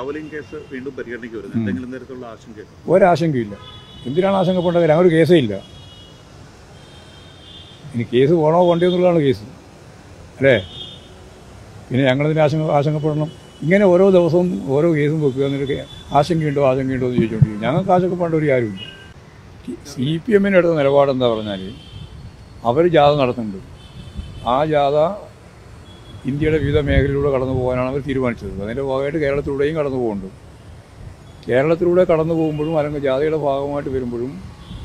Lavalin case വീണ്ടും പരിഗണനയ്ക്ക് വരുന്നത് എന്തെങ്കിലും തരത്തിലുള്ള ആശങ്കയുണ്ടോ ഒരാശങ്കയില്ല എന്തിനാണ് ആശങ്കപ്പെടേണ്ടത് ഞങ്ങൾ കേസേ ഇല്ല ഇനി കേസ് പോകണോ പോണ്ടോ എന്നുള്ളതാണ് കേസ് അല്ലേ പിന്നെ ഞങ്ങളതിന് ആശങ്ക ആശങ്കപ്പെടണം ഇങ്ങനെ ഓരോ ദിവസവും ഓരോ കേസും വെക്കുക എന്നിട്ട് ആശങ്കയുണ്ടോ ആശങ്കയുണ്ടോ എന്ന് ചോദിച്ചുകൊണ്ടിരിക്കും ഞങ്ങൾക്ക് ആശങ്കപ്പെടേണ്ട ഒരു കാര്യമില്ല സി പി എമ്മിന് എടുത്ത നിലപാട് എന്താ പറഞ്ഞാൽ അവർ ജാഥ നടത്തുന്നുണ്ട് ആ ജാഥ ഇന്ത്യയുടെ വിവിധ മേഖലയിലൂടെ കടന്നു പോകാനാണ് അവർ തീരുമാനിച്ചത് അതിൻ്റെ ഭാഗമായിട്ട് കേരളത്തിലൂടെയും കടന്നു പോകുന്നുണ്ട് കേരളത്തിലൂടെ കടന്നു പോകുമ്പോഴും അല്ലെങ്കിൽ ജാഥയുടെ ഭാഗമായിട്ട് വരുമ്പോഴും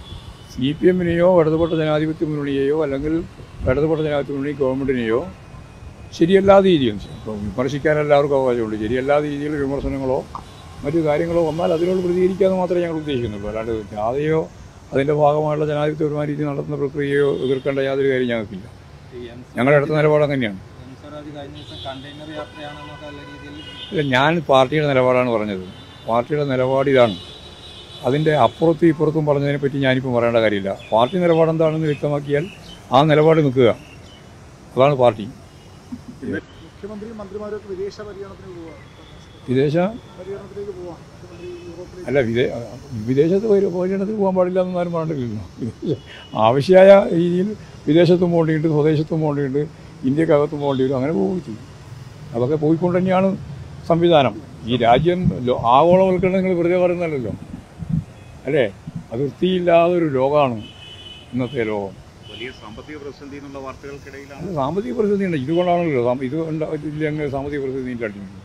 സി പി എമ്മിനെയോ ഇടതുപെട്ട ജനാധിപത്യ മുന്നണിയെയോ അല്ലെങ്കിൽ ഇടതുപെട്ട ജനാധിപത്യ മുന്നണി ഗവൺമെൻറ്റിനെയോ ശരിയല്ലാത്ത രീതിയിൽ ഇപ്പോൾ വിമർശിക്കാൻ എല്ലാവർക്കും അവകാശമുണ്ട് ശരിയല്ലാത്ത രീതിയിൽ വിമർശനങ്ങളോ മറ്റു കാര്യങ്ങളോ വന്നാൽ അതിനോട് പ്രതികരിക്കാമെന്ന് മാത്രമേ ഞങ്ങൾ ഉദ്ദേശിക്കുന്നുള്ളൂ അല്ലാണ്ട് ജാഥയോ അതിൻ്റെ ഭാഗമായുള്ള ജനാധിപത്യപരമായ രീതിയിൽ നടത്തുന്ന പ്രക്രിയയോ എതിർക്കേണ്ട യാതൊരു കാര്യം ഞങ്ങൾക്കില്ല ഞങ്ങളുടെ അടുത്ത നിലപാട് അങ്ങനെയാണ് സ്വരാജ് കഴിഞ്ഞ ദിവസം കണ്ടെയ്നർ യാത്രയാണെന്നൊക്കെ നല്ല രീതിയിൽ ഇല്ല ഞാൻ പാർട്ടിയുടെ നിലപാടാണ് പറഞ്ഞത് പാർട്ടിയുടെ നിലപാട് ഇതാണ് അതിൻ്റെ അപ്പുറത്തും ഇപ്പുറത്തും പറഞ്ഞതിനെ പറ്റി ഞാനിപ്പോൾ പറയേണ്ട കാര്യമില്ല പാർട്ടി നിലപാട് എന്താണെന്ന് വ്യക്തമാക്കിയാൽ ആ നിലപാട് നിൽക്കുക അതാണ് പാർട്ടി മുഖ്യമന്ത്രിയും മന്ത്രിമാരൊക്കെ വിദേശ പര്യടനത്തിന് പോവാ വിദേശ പര്യടനത്തിലേക്ക് പോവാം മുഖ്യമന്ത്രി യൂറോപ്പിലേക്ക് അല്ല വിദേ വിദേശത്ത് പോയി പര്യടനത്തിന് പോകാൻ പാടില്ല എന്നാലും പറഞ്ഞിട്ടില്ലല്ലോ വിദേശ- ആവശ്യമായ രീതിയിൽ വിദേശത്തും പോകേണ്ടിയിട്ട് സ്വദേശത്തും പോകേണ്ടിയിട്ട് ഇന്ത്യക്കകത്തും പോകേണ്ടി വരും അങ്ങനെ പോവുകയും ചെയ്യും അതൊക്കെ പോയിക്കൊണ്ട് തന്നെയാണ് സംവിധാനം ഈ രാജ്യം ലോ- ആഗോളവൽക്കരണം നിങ്ങൾ വെറുതെ പറയുന്നതല്ലല്ലോ അല്ലേ അതിർത്തിയില്ലാതെ ഒരു ലോകമാണ് ഇന്നത്തെ ലോകം വലിയ സാമ്പത്തിക പ്രതിസന്ധി എന്നുള്ള വാർത്തകൾക്കിടയിലാണ് അത് സാമ്പത്തിക പ്രതിസന്ധി ഉണ്ട് ഇതുകൊണ്ടാണല്ലോ സാമ്പ- ഇത് ഉണ്ടാ- ഇല്ലെങ്കിൽ സാമ്പത്തിക പ്രതിസന്ധി ഇല്ലാണ്ടിരിക്കുന്നത്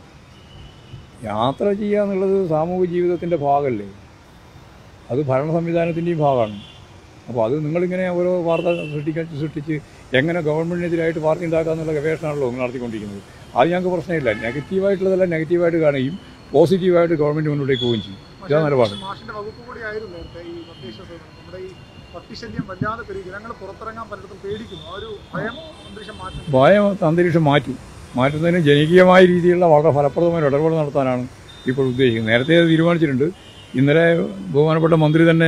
യാത്ര ചെയ്യുക എന്നുള്ളത് സാമൂഹിക ജീവിതത്തിൻ്റെ ഭാഗമല്ലേ അത് ഭരണ സംവിധാനത്തിൻ്റെയും ഭാഗമാണ് അപ്പോൾ അത് നിങ്ങളിങ്ങനെ ഓരോ വാർത്ത സൃഷ്ടിക്കാൻ സൃഷ്ടിച്ച് എങ്ങനെ ഗവൺമെൻറ്റിനെതിരായിട്ട് പാർട്ടി ഉണ്ടാക്കാന്നുള്ള ഗവേഷണമാണല്ലോ നിങ്ങൾ നടത്തിക്കൊണ്ടിരിക്കുന്നത് അത് ഞങ്ങൾക്ക് പ്രശ്നമില്ല നെഗറ്റീവായിട്ടുള്ളതെല്ലാം നെഗറ്റീവായിട്ട് കാണുകയും പോസിറ്റീവായിട്ട് ഗവൺമെൻറ് മുന്നോട്ടേക്ക് പോവുകയും ചെയ്യും ഇതാ നിലപാട് മാഷിന്റെ വകുപ്പ് കൂടി ആയിരുന്നു നേരത്തെ ഈ തദ്ദേശ സ്വയംഭരണം. നമ്മുടെ ഈ പട്ടിശല്യം വല്ലാതെ പെരുകി ജനങ്ങൾ പുറത്തിറങ്ങാൻ പലയിടത്തും പേടിക്കുന്നു ആ ഒരു ഭയം അന്തരീക്ഷം മാറ്റും ഭയം അന്തരീക്ഷം മാറ്റി മാറ്റുന്നതിന് ജനകീയമായ രീതിയിലുള്ള വളരെ ഫലപ്രദമായ ഒരു ഇടപെടൽ നടത്താനാണ് ഇപ്പോൾ ഉദ്ദേശിക്കുന്നത് നേരത്തെ അത് തീരുമാനിച്ചിട്ടുണ്ട് ഇന്നലെ ബഹുമാനപ്പെട്ട മന്ത്രി തന്നെ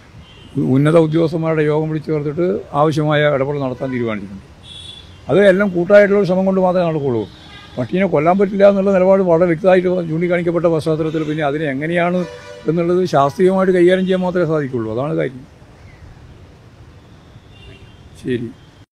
ഉന്നത ഉദ്യോഗസ്ഥന്മാരുടെ യോഗം വിളിച്ചു ചേർത്തിട്ട് ആവശ്യമായ ഇടപെടൽ നടത്താൻ തീരുമാനിച്ചിട്ടുണ്ട് അത് എല്ലാം കൂട്ടായിട്ടുള്ള ഒരു ശ്രമം കൊണ്ട് മാത്രമേ നടക്കുകയുള്ളൂ പട്ടീനെ കൊല്ലാൻ പറ്റില്ല എന്നുള്ള നിലപാട് വളരെ വ്യക്തമായിട്ട് ചൂണ്ടിക്കാണിക്കപ്പെട്ട പശ്ചാത്തലത്തിൽ പിന്നെ അതിനെ എങ്ങനെയാണ് എന്നുള്ളത് ശാസ്ത്രീയമായിട്ട് കൈകാര്യം ചെയ്യാൻ മാത്രമേ സാധിക്കുള്ളൂ അതാണ് കാര്യം ശരി